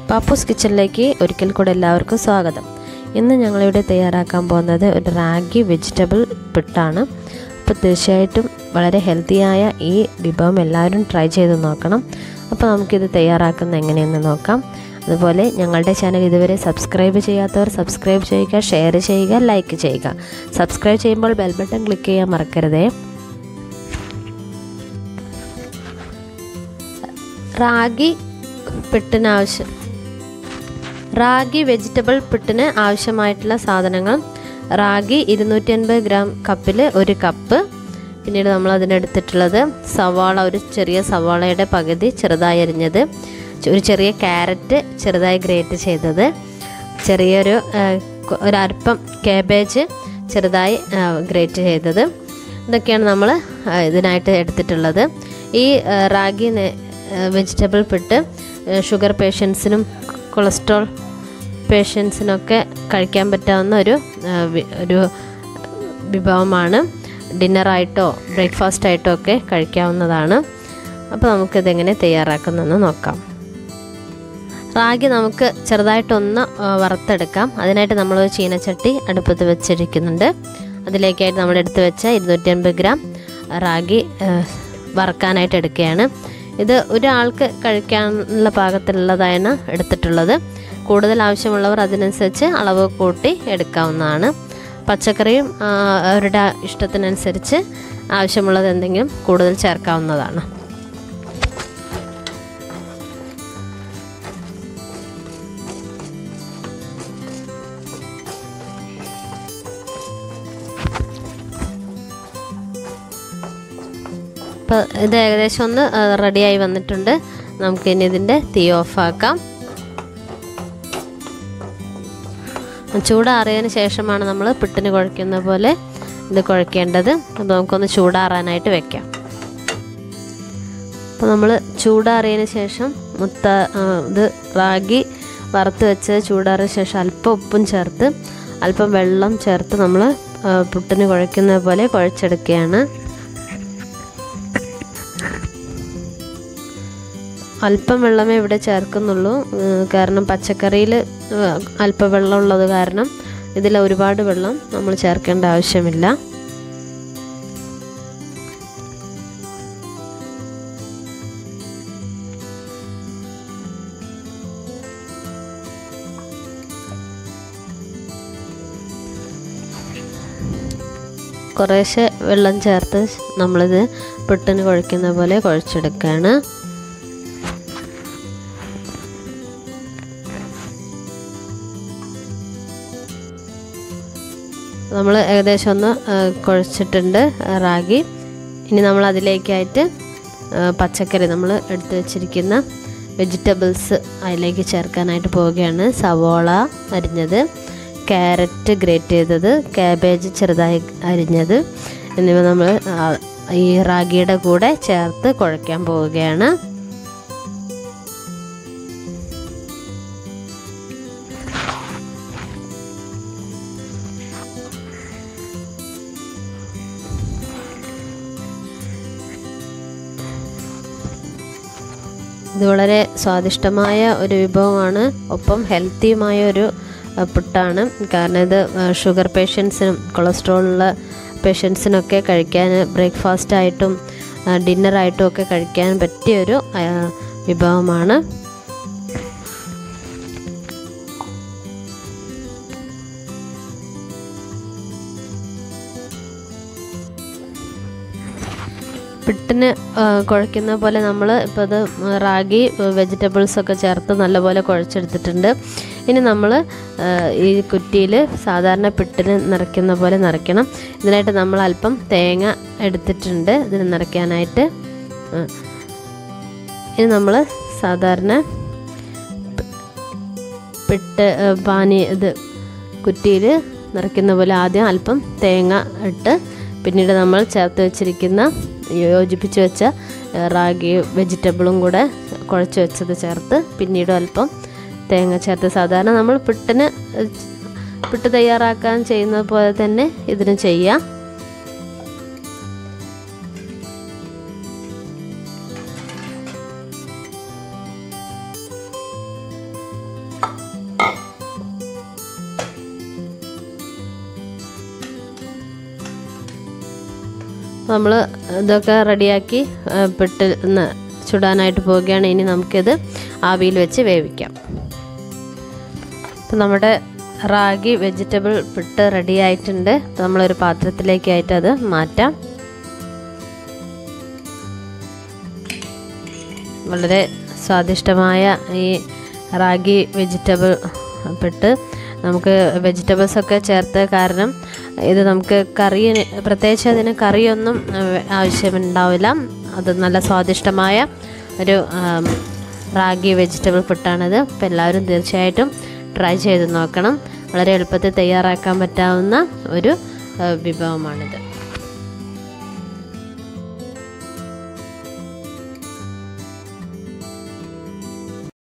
പാപ്പൂസ് കിച്ചണിലേക്ക് ഒരിക്കൽ കൂടെ എല്ലാവർക്കും സ്വാഗതം ഇന്ന് ഞങ്ങളിവിടെ തയ്യാറാക്കാൻ പോകുന്നത് ഒരു റാഗി വെജിറ്റബിൾ പിട്ടാണ് അപ്പോൾ തീർച്ചയായിട്ടും വളരെ ഹെൽത്തിയായ ഈ വിഭവം എല്ലാവരും ട്രൈ ചെയ്ത് നോക്കണം അപ്പോൾ നമുക്കിത് തയ്യാറാക്കുന്ന എങ്ങനെയെന്ന് നോക്കാം അതുപോലെ ഞങ്ങളുടെ ചാനൽ ഇതുവരെ സബ്സ്ക്രൈബ് ചെയ്യാത്തവർ സബ്സ്ക്രൈബ് ചെയ്യുക ഷെയർ ചെയ്യുക ലൈക്ക് ചെയ്യുക സബ്സ്ക്രൈബ് ചെയ്യുമ്പോൾ ബെൽ ബട്ടൺ ക്ലിക്ക് ചെയ്യാൻ മറക്കരുതേ റാഗി പിട്ടിന് ആവശ്യം റാഗി വെജിറ്റബിൾ പിട്ടിന് ആവശ്യമായിട്ടുള്ള സാധനങ്ങൾ റാഗി ഇരുന്നൂറ്റി അൻപത് ഗ്രാം കപ്പിൽ ഒരു കപ്പ് പിന്നീട് നമ്മൾ അതിനെടുത്തിട്ടുള്ളത് സവാള ഒരു ചെറിയ സവാളയുടെ പകുതി ചെറുതായി അരിഞ്ഞത് ഒരു ചെറിയ ക്യാരറ്റ് ചെറുതായി ഗ്രേറ്റ് ചെയ്തത് ചെറിയൊരു ഒരൽപ്പം കാബേജ് ചെറുതായി ഗ്രേറ്റ് ചെയ്തത് ഇതൊക്കെയാണ് നമ്മൾ ഇതിനായിട്ട് എടുത്തിട്ടുള്ളത് ഈ റാഗി വെജിറ്റബിൾ പിട്ട് ഷുഗർ പേഷ്യൻസിനും കൊളസ്ട്രോൾ പേഷ്യൻസിനൊക്കെ കഴിക്കാൻ പറ്റാവുന്ന ഒരു ഒരു വിഭവമാണ് ഡിന്നറായിട്ടോ ബ്രേക്ക്ഫാസ്റ്റ് ആയിട്ടോ ഒക്കെ കഴിക്കാവുന്നതാണ് അപ്പോൾ നമുക്കിതെങ്ങനെ തയ്യാറാക്കുന്നതെന്ന് നോക്കാം റാഗി നമുക്ക് ചെറുതായിട്ടൊന്ന് വറുത്തെടുക്കാം അതിനായിട്ട് നമ്മൾ ചീനച്ചട്ടി അടുപ്പത്ത് വെച്ചിരിക്കുന്നുണ്ട് അതിലേക്കായിട്ട് നമ്മൾ എടുത്ത് വെച്ച ഇരുന്നൂറ്റി അൻപത് ഗ്രാം റാഗി വറക്കാനായിട്ട് എടുക്കുകയാണ് ഇത് ഒരാൾക്ക് കഴിക്കാനുള്ള പാകത്തിലുള്ളതാണ് എടുത്തിട്ടുള്ളത് കൂടുതൽ ആവശ്യമുള്ളവർ അതിനനുസരിച്ച് അളവ് കൂട്ടി എടുക്കാവുന്നതാണ് പച്ചക്കറിയും അവരുടെ ഇഷ്ടത്തിനനുസരിച്ച് ആവശ്യമുള്ളത് എന്തെങ്കിലും കൂടുതൽ ചേർക്കാവുന്നതാണ് ഇപ്പോൾ ഇത് ഏകദേശം ഒന്ന് റെഡിയായി വന്നിട്ടുണ്ട് നമുക്കിനി ഇതിൻ്റെ തീ ഓഫാക്കാം ചൂടാറിയതിന് ശേഷമാണ് നമ്മൾ പിട്ടിന് കുഴയ്ക്കുന്ന പോലെ ഇത് കുഴയ്ക്കേണ്ടത് അപ്പോൾ നമുക്കൊന്ന് ചൂടാറാനായിട്ട് വെക്കാം അപ്പോൾ നമ്മൾ ചൂടാറിയതിന് ശേഷം മുത്ത ഇത് റാഗി വറുത്ത് വെച്ച് ചൂടാറിയ ശേഷം അല്പം ഉപ്പും ചേർത്ത് അല്പം വെള്ളം ചേർത്ത് നമ്മൾ പുട്ടിന് കുഴയ്ക്കുന്ന പോലെ കുഴച്ചെടുക്കുകയാണ് അല്പം വെള്ളമേ ഇവിടെ ചേർക്കുന്നുള്ളൂ കാരണം പച്ചക്കറിയിൽ അല്പം വെള്ളം ഉള്ളത് കാരണം ഇതിൽ ഒരുപാട് വെള്ളം നമ്മൾ ചേർക്കേണ്ട ആവശ്യമില്ല കുറേശ്ശെ വെള്ളം ചേർത്ത് നമ്മളിത് പുട്ടിന് കുഴയ്ക്കുന്ന പോലെ കുഴച്ചെടുക്കുകയാണ് നമ്മൾ ഏകദേശം ഒന്ന് കുഴച്ചിട്ടുണ്ട് റാഗി ഇനി നമ്മൾ അതിലേക്കായിട്ട് പച്ചക്കറി നമ്മൾ എടുത്ത് വെച്ചിരിക്കുന്ന വെജിറ്റബിൾസ് അതിലേക്ക് ചേർക്കാനായിട്ട് പോവുകയാണ് സവോള അരിഞ്ഞത് ക്യാരറ്റ് ഗ്രേറ്റ് ചെയ്തത് ക്യാബേജ് ചെറുതായി അരിഞ്ഞത് എന്നിവ നമ്മൾ ഈ റാഗിയുടെ കൂടെ ചേർത്ത് കുഴയ്ക്കാൻ പോവുകയാണ് ഇത് വളരെ സ്വാദിഷ്ടമായ ഒരു വിഭവമാണ് ഒപ്പം ഹെൽത്തിയുമായ ഒരു പുട്ടാണ് കാരണം ഇത് ഷുഗർ പേഷ്യൻസിനും കൊളസ്ട്രോളുള്ള പേഷ്യൻസിനൊക്കെ കഴിക്കാൻ ബ്രേക്ക്ഫാസ്റ്റ് ആയിട്ടും ഡിന്നറായിട്ടും ഒക്കെ കഴിക്കാൻ പറ്റിയൊരു വിഭവമാണ് പിട്ടിന് കുഴയ്ക്കുന്ന പോലെ നമ്മൾ ഇപ്പോൾ ഇത് റാഗി വെജിറ്റബിൾസ് ഒക്കെ ചേർത്ത് നല്ലപോലെ കുഴച്ചെടുത്തിട്ടുണ്ട് ഇനി നമ്മൾ ഈ കുറ്റിയിൽ സാധാരണ പിട്ടിന് നിറയ്ക്കുന്ന പോലെ നിറയ്ക്കണം ഇതിനായിട്ട് നമ്മൾ അല്പം തേങ്ങ എടുത്തിട്ടുണ്ട് ഇതിന് നിറയ്ക്കാനായിട്ട് ഇനി നമ്മൾ സാധാരണ പിട്ട് പാനി ഇത് കുറ്റിയിൽ നിറയ്ക്കുന്ന പോലെ ആദ്യം അല്പം തേങ്ങ ഇട്ട് പിന്നീട് നമ്മൾ ചേർത്ത് വെച്ചിരിക്കുന്ന യോജിപ്പിച്ച് വെച്ച റാഗി വെജിറ്റബിളും കൂടെ കുഴച്ച് വെച്ചത് ചേർത്ത് പിന്നീട് അല്പം തേങ്ങ ചേർത്ത് സാധാരണ നമ്മൾ പിട്ടിന് പിട്ട് തയ്യാറാക്കാൻ ചെയ്യുന്നത് പോലെ തന്നെ ഇതിന് ചെയ്യാം നമ്മൾ ഇതൊക്കെ റെഡിയാക്കി പിട്ട് ന്ന് ചുടാനായിട്ട് പോവുകയാണ് ഇനി നമുക്കിത് ആവിയിൽ വെച്ച് വേവിക്കാം അപ്പം നമ്മുടെ റാഗി വെജിറ്റബിൾ പിട്ട് റെഡി ആയിട്ടുണ്ട് നമ്മളൊരു പാത്രത്തിലേക്കായിട്ട് അത് മാറ്റാം വളരെ സ്വാദിഷ്ടമായ ഈ റാഗി വെജിറ്റബിൾ പിട്ട് നമുക്ക് വെജിറ്റബിൾസ് ഒക്കെ ചേർത്ത് കാരണം ഇത് നമുക്ക് കറിന് പ്രത്യേകിച്ച് അതിന് കറിയൊന്നും ഏഹ്, ആവശ്യമുണ്ടാവില്ല അത് നല്ല സ്വാദിഷ്ടമായ ഒരു ആം, റാഗി വെജിറ്റബിൾ പുട്ടാണിത് അപ്പോൾ എല്ലാവരും തീർച്ചയായിട്ടും ട്രൈ ചെയ്ത് നോക്കണം വളരെ എളുപ്പത്തിൽ തയ്യാറാക്കാൻ പറ്റാവുന്ന ഒരു ഏഹ്, വിഭവമാണിത്